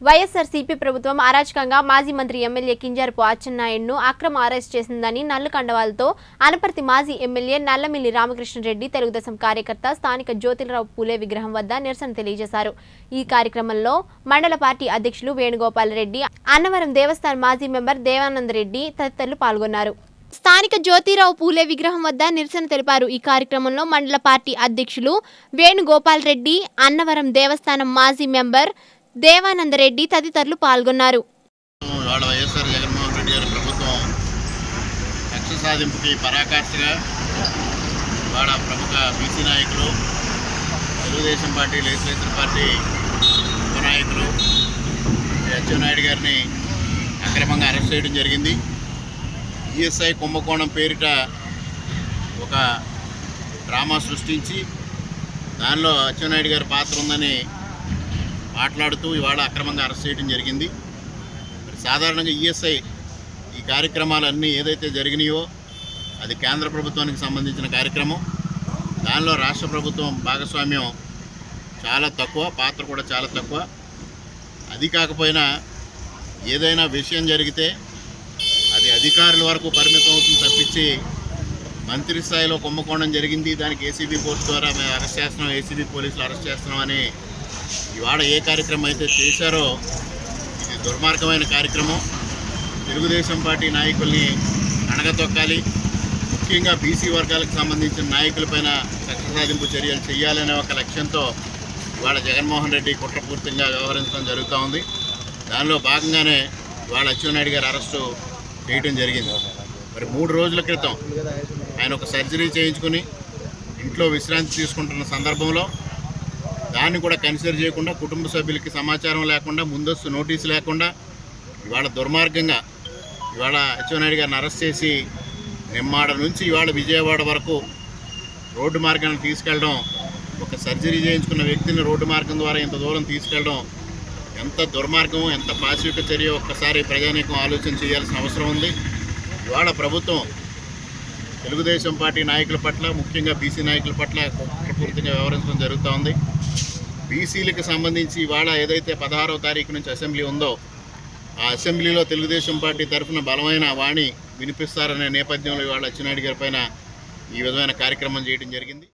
వైఎస్ఆర్సీపీ ప్రభుత్వం అరాచకంగా మాజీ మంత్రి ఎమ్మెల్యే కింజారపు అచ్చెన్నాయుడును అక్రమ అరెస్ట్ చేసిందని నల్లు కండవాలతో అనపర్తి మాజీ ఎమ్మెల్యే నల్లమిల్లి రామకృష్ణరెడ్డి తెలుగుదేశం కార్యకర్త స్థానిక జ్యోతిరావు పూలే విగ్రహం వద్ద నిరసన తెలియజేశారు ఈ కార్యక్రమంలో మండల పార్టీ అధ్యక్షులు వేణుగోపాల్ రెడ్డి అన్నవరం దేవస్థానం మాజీ మెంబర్ దేవానంద్ రెడ్డి తదితరులు పాల్గొన్నారు స్థానిక జ్యోతిరావు పూలే విగ్రహం వద్ద నిరసన తెలిపారు ఈ కార్యక్రమంలో మండల పార్టీ అధ్యక్షులు వేణుగోపాల్ రెడ్డి అన్నవరం దేవస్థానం మాజీ మెంబర్ దేవానందరెడ్డి తదితరులు పాల్గొన్నారు ఇవాళ వైఎస్ఆర్ జగన్మోహన్ రెడ్డి గారి ప్రభుత్వం కక్ష సాధింపుకి పరాకాష్ఠగా ఇవాళ ప్రముఖ బీసీ నాయకులు తెలుగుదేశం పార్టీ లెజిస్లేచర్ పార్టీ ఉపనాయకులు అచ్చెన్నాయుడు గారిని అక్రమంగా అరెస్ట్ చేయడం జరిగింది ఈఎస్ఐ కుంభకోణం పేరిట ఒక డ్రామా సృష్టించి దానిలో అచ్చెన్నాయుడు గారి పాత్ర ఉందని మాట్లాడుతూ ఇవాళ అక్రమంగా అరెస్ట్ చేయడం జరిగింది మరి సాధారణంగా ఈఎస్ఐ ఈ కార్యక్రమాలన్నీ ఏదైతే జరిగినాయో అది కేంద్ర ప్రభుత్వానికి సంబంధించిన కార్యక్రమం దానిలో రాష్ట్ర ప్రభుత్వం భాగస్వామ్యం చాలా తక్కువ పాత్ర కూడా చాలా తక్కువ అది కాకపోయినా ఏదైనా విషయం జరిగితే అది అధికారుల వరకు పరిమితం అవుతుంది తప్పించి మంత్రి స్థాయిలో కుంభకోణం జరిగింది దానికి ఏసీబీ కోర్టు ద్వారా మేము అరెస్ట్ చేస్తున్నాం ఏసీబీ పోలీసులు అరెస్ట్ చేస్తున్నాం అని ఇవాళ ఏ కార్యక్రమం అయితే చేశారో ఇది దుర్మార్గమైన కార్యక్రమం తెలుగుదేశం పార్టీ నాయకుల్ని అణగతొక్కాలి ముఖ్యంగా బీసీ వర్గాలకు సంబంధించిన నాయకులపైన కక్ష సాధింపు చర్యలు చేయాలనే ఒక లక్ష్యంతో ఇవాళ జగన్మోహన్ రెడ్డి కుట్రపూర్తిగా వ్యవహరించడం జరుగుతూ ఉంది దానిలో భాగంగానే ఇవాళ అచ్చెన్నాయుడు గారు అరెస్టు చేయడం జరిగింది మరి మూడు రోజుల క్రితం ఆయన ఒక సర్జరీ చేయించుకుని ఇంట్లో విశ్రాంతి తీసుకుంటున్న సందర్భంలో దాన్ని కూడా కన్సిడర్ చేయకుండా కుటుంబ సభ్యులకి సమాచారం లేకుండా ముందస్తు నోటీసు లేకుండా ఇవాళ దుర్మార్గంగా ఇవాళ అచ్చెన్నాయుడు గారిని అరెస్ట్ చేసి నిమ్మాడ నుంచి ఇవాళ విజయవాడ వరకు రోడ్డు మార్గాన్ని తీసుకెళ్ళడం ఒక సర్జరీ చేయించుకున్న వ్యక్తిని రోడ్డు మార్గం ద్వారా ఇంత దూరం తీసుకెళ్ళడం ఎంత దుర్మార్గం ఎంత పాశవిక చర్య ఒక్కసారి ప్రజానీకం ఆలోచన చేయాల్సిన అవసరం ఉంది ఇవాళ ప్రభుత్వం తెలుగుదేశం పార్టీ నాయకుల పట్ల ముఖ్యంగా బీసీ నాయకుల పట్ల కుట్రపూర్తిగా వ్యవహరించడం జరుగుతూ ఉంది బీసీలకు సంబంధించి ఇవాళ ఏదైతే పదహారవ తారీఖు నుంచి అసెంబ్లీ ఉందో ఆ అసెంబ్లీలో తెలుగుదేశం పార్టీ తరఫున బలమైన వాణి వినిపిస్తారనే నేపథ్యంలో ఇవాళ అచ్చెన్నాయుడు గారి పైన ఈ విధమైన కార్యక్రమం చేయడం జరిగింది